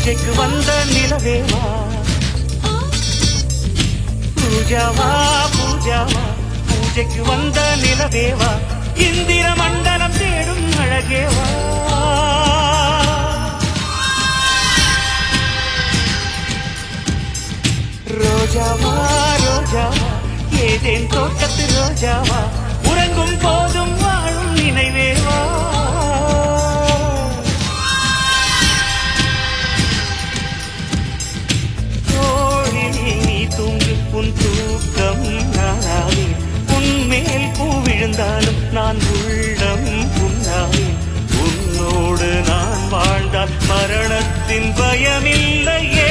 பூஜைக்கு வந்த நிலவேவா பூஜாவா பூஜாவா பூஜைக்கு வந்த நிலவேவா இந்திர மண்டலம் தேடும் அழகேவா ரோஜாவா ரோஜாவா ஏதேன் தோட்டத்து ரோஜாவா உறங்கும் போதும் வாழும் நினைவேவா தோழி நீ தூங்கு உன் தூக்கம் நானாவே உன் மேல் பூ விழுந்தாலும் நான் உள்ளம் புண்ணாவேன் உன்னோடு நான் வாழ்ந்தால் மரணத்தின் பயமில்லையே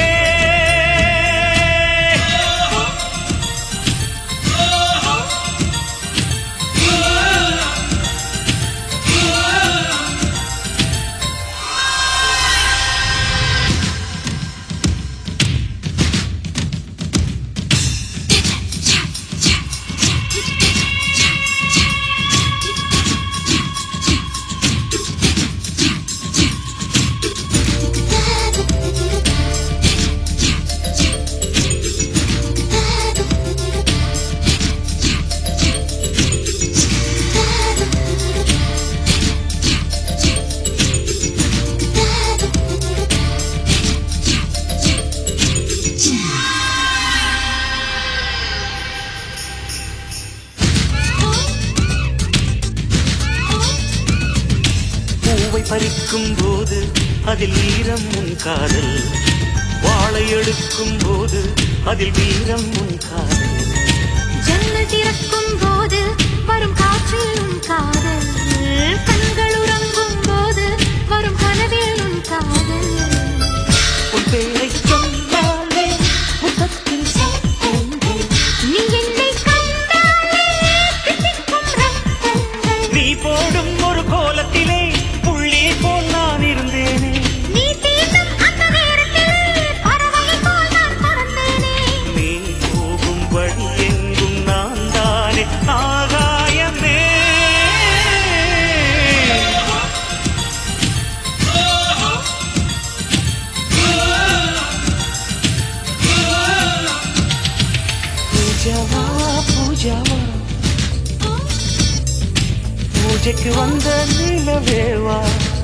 பூவை பறிக்கும் போது அதில் ஈரம் உன் காதல் வாழை எடுக்கும் போது அதில் வீரம் உன் காதல் ஜன்னல் திறக்கும் போது வரும் காற்றில் உன் காதல் கண்கள் உறங்கும் போது வரும் கனவில் உன் காதல் உன் பேரை சொன்னாலே முகத்தில் சத்தங்கள் நீ என்னை கண்டாலே தித்திக்கும் ரத்தங்கள் நீ போடும் ஒரு கோலத்திலே புள்ளி போல் நான் இருந்தேனே நீ தீண்டும் அந்த நேரத்தில் பறவையை போல் நான் பறந்தேனே நீ போகும் வழி எங்கும் நான் தானே ஆகாயமே பூஜாவா பூஜாவா பூஜைக்கு வந்த நிலவேவா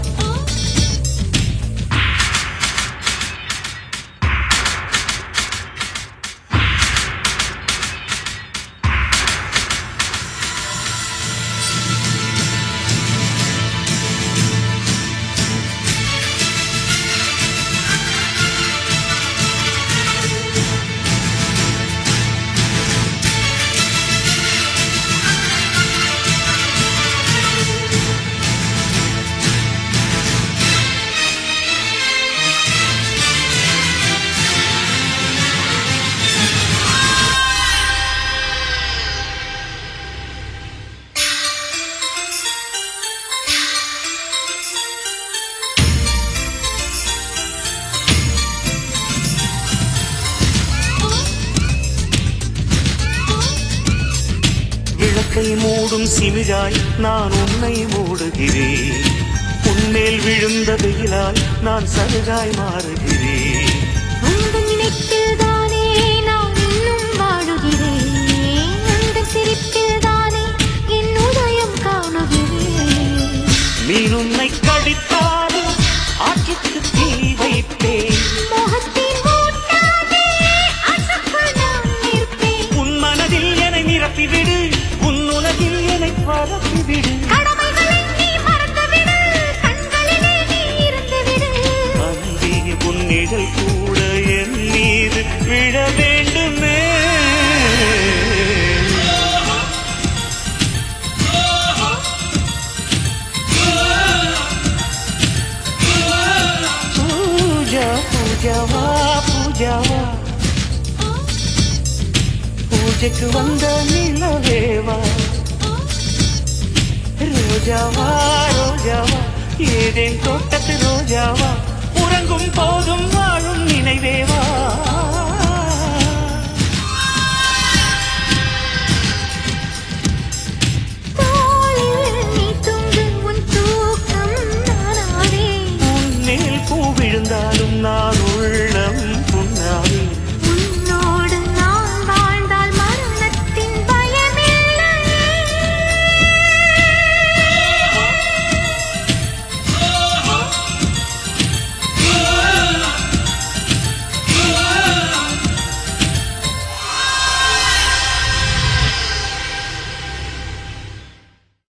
விளக்கை மூடும் சிமிழாய் நான் உன்னை மூடுகிறேன் உன்மேல் விழுந்த வெயிலால் நான் சருகாய் மாறுகிறேன் உங்கள் நினைப்பில் தானே நான் இன்னும் வாழுகிறேன் உங்கள் சிரிப்பில் தானே என் உதயம் காணுகிறேன் மீன் உன்னை கடித்தாலும் ஆற்றுக்கு தீ வைப்பேன் மோகத்தின் ஊட்டாலே அசக்குள் நான் நிற்பேன் உன் மனதில் என்னை நிரப்பிவிடு உன் உலகில் என்னை பரப்பிவிடு கடமைகளை நீ மறந்துவிடு கண்களிலே நீ இருந்துவிடு அன்பே உன் நிழல் கூட என் மீது விழ வேண்டுமே பூஜா பூஜாவா பூஜாவா பூஜைக்கு வந்த நிலவேவா ரோஜாவா ரோஜாவா ஏதேன் தோட்டத்து ரோஜாவா உறங்கும் போது